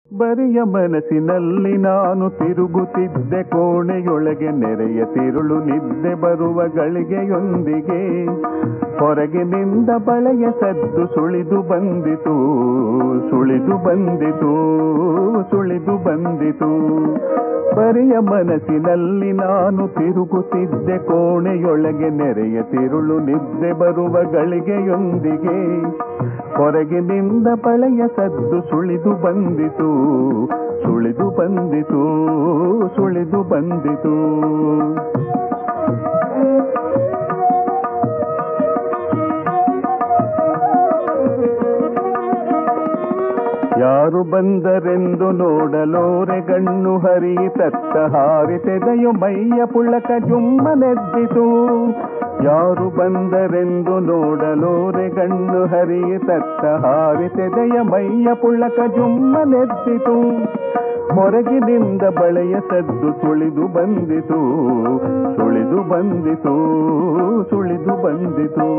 ಬರಿಯ ಮನಸ್ಸಿನಲ್ಲಿ ನಾನು ತಿರುಗುತ್ತಿದ್ದೆ ಕೋಣೆಯೊಳಗೆ ನೆರೆಯ ತಿರುಳು ನಿದ್ದೆ ಬರುವ ಗಳಿಗೆಯೊಂದಿಗೆ ಹೊರಗಿನಿಂದ ಬಳೆಯ ಸದ್ದು ಸುಳಿದು ಬಂದಿತು ಸುಳಿದು ಬಂದಿತು ಸುಳಿದು ಬಂದಿತು ಬರಿಯ ಮನಸ್ಸಿನಲ್ಲಿ ನಾನು ತಿರುಗುತ್ತಿದ್ದೆ ಕೋಣೆಯೊಳಗೆ ನೆರೆಯ ತಿರುಳು ನಿದ್ದೆ ಬರುವ ಗಳಿಗೆಯೊಂದಿಗೆ ಹೊರಗಿನಿಂದ ಬಳೆಯ ಸದ್ದು ಸುಳಿದು ಬಂದಿತು ಸುಳಿದು ಬಂದಿತು ಸುಳಿದು ಬಂದಿತು ಯಾರು ಬಂದರೆಂದು ನೋಡಲೋರೆ ಗಣ್ಣು ಹರಿತತ್ತ ಹಾರಿತೆದೆಯು ಮೈಯ ಪುಳಕ ಜುಮ್ಮನೆದ್ದಿತು ಯಾರು ಬಂದರೆಂದು ನೋಡಲೋರೆ ಗಣ್ಣು ಹರಿತತ್ತ ಹಾರಿತೆದೆಯ ಮೈಯ ಪುಳಕ ಜುಮ್ಮನೆದ್ದಿತು ಹೊರಗಿನಿಂದ ಬಳೆಯ ಸದ್ದು ಸುಳಿದು ಬಂದಿತು ಸುಳಿದು ಬಂದಿತು ಸುಳಿದು ಬಂದಿತು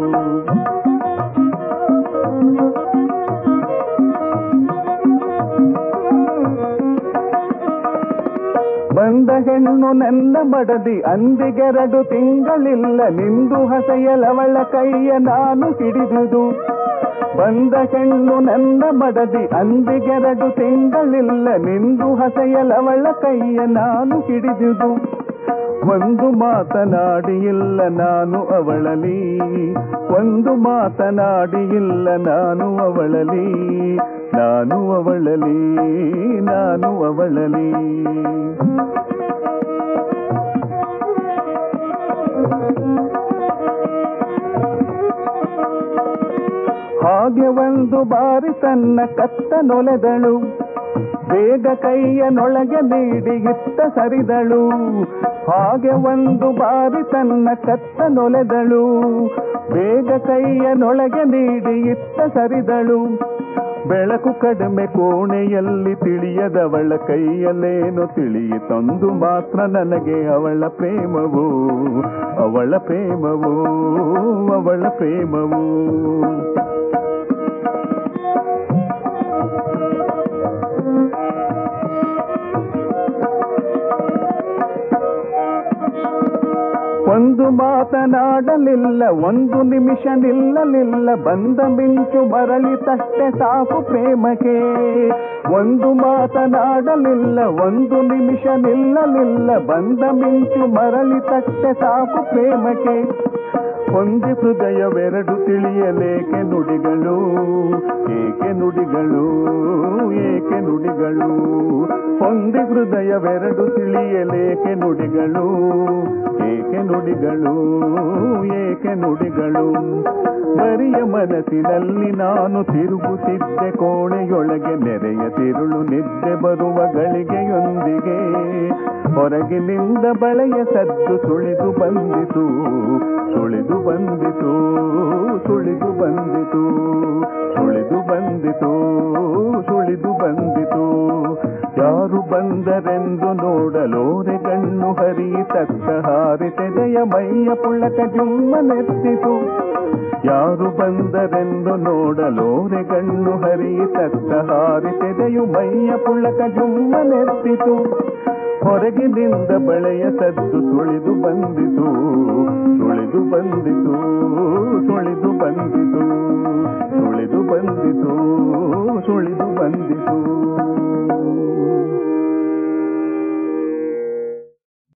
ಬಂದ ಹೆಣ್ಣು ನನ್ನ ಮಡದಿ ಅಂದಿಗೆರಡು ತಿಂಗಳಿಲ್ಲ ನಿಂದು ಹಸೆಯಲವಳ ಕೈಯ ನಾನು ಹಿಡಿದುದು ಬಂದ ಹೆಣ್ಣು ನನ್ನ ಮಡದಿ ಅಂದಿಗೆರಡು ತಿಂಗಳಿಲ್ಲ ನಿಂದು ಹಸೆಯಲವಳ ಕೈಯ ನಾನು ಹಿಡಿದುದು ಒಂದು ಮಾತನಾಡಿ ಇಲ್ಲ ನಾನು ಅವಳಲಿ ಒಂದು ಮಾತನಾಡಿ ಇಲ್ಲ ನಾನು ಅವಳಲಿ ನಾನು ಅವಳಲಿ ನಾನು ಅವಳಲಿ ಹಾಗೆ ಒಂದು ಬಾರಿ ತನ್ನ ಕತ್ತ ನೊಲೆದಳು ಬೇಗ ಕೈಯನೊಳಗೆ ನೀಡಿ ಇತ್ತ ಸರಿದಳು ಹಾಗೆ ಒಂದು ಬಾರಿ ತನ್ನ ಕತ್ತ ನೊಲೆದಳು ಬೇಗ ಕೈಯನೊಳಗೆ ನೀಡಿ ಇತ್ತ ಸರಿದಳು ಬೆಳಕು ಕಡಿಮೆ ಕೋಣೆಯಲ್ಲಿ ತಿಳಿಯದವಳ ಕೈಯಲ್ಲೇನು ತಿಳಿಯಿತೊಂದು ಮಾತ್ರ ನನಗೆ ಅವಳ ಪ್ರೇಮವು ಅವಳ ಪ್ರೇಮವು ಅವಳ ಪ್ರೇಮವು ಒಂದು ಮಾತನಾಡಲಿಲ್ಲ ಒಂದು ನಿಮಿಷ ನಿಲ್ಲಲಿಲ್ಲ ಬಂದ ಮಿಂಚು ಮರಳಿತಷ್ಟೆ ಸಾಕು ಪ್ರೇಮಕ್ಕೆ ಒಂದು ಮಾತನಾಡಲಿಲ್ಲ ಒಂದು ನಿಮಿಷ ನಿಲ್ಲಲಿಲ್ಲ ಬಂದ ಮಿಂಚು ಮರಳಿತಷ್ಟೆ ಸಾಕು ಪ್ರೇಮಕ್ಕೆ ಹೊಂದಿ ಹೃದಯವೆರಡು ತಿಳಿಯಲೇಕೆ ನುಡಿಗಳು ಏಕೆ ನುಡಿಗಳು ಏಕೆ ನುಡಿಗಳು ಹೊಂದಿ ಹೃದಯವೆರಡು ತಿಳಿಯಲೇಕೆ ನುಡಿಗಳು ಏಕೆ ನುಡಿಗಳು ಏಕೆ ನುಡಿಗಳು ಬರಿಯ ಮನಸ್ಸಿನಲ್ಲಿ ನಾನು ತಿರುಗುತ್ತಿದ್ದೆ ಕೋಣೆಯೊಳಗೆ ನೆರೆಯ ತಿರುಳು ನಿದ್ದೆ ಬರುವ ಗಳಿಗೆಯೊಂದಿಗೆ ಹೊರಗಿನಿಂದ ಬಳೆಯ ಸದ್ದು ಸುಳಿದು ಬಂದಿತು ಸುಳಿದು ಬಂದಿತು ಸುಳಿದು ಬಂದಿತು ಸುಳಿದು ಬಂದಿತು ಸುಳಿದು ಬಂದಿತು ಯಾರು ಬಂದರೆಂದು ನೋಡಲೋರೆ ಗಣ್ಣು ಹರಿತಕ್ಕ ಹಾರಿತೆದೆಯ ಮೈಯ ಪುಳಕ ಜುಮ್ಮನೆತ್ತಿತು ಯಾರು ಬಂದರೆಂದು ನೋಡಲೋರೆ ಗಣ್ಣು ಹರಿತಕ್ಕ ಹಾರಿತೆದೆಯು ಮೈಯ ಪುಳಕ ಜುಮ್ಮನೆತ್ತಿತು ಹೊರಗಿನಿಂದ ಬಳೆಯ ಸದ್ದು ಸುಳಿದು ಬಂದಿತು ಸುಳಿದು ಬಂದಿತು ಸುಳಿದು ಬಂದಿತು ಸುಳಿದು ಬಂದಿತು ಸುಳಿದು ಬಂದಿತು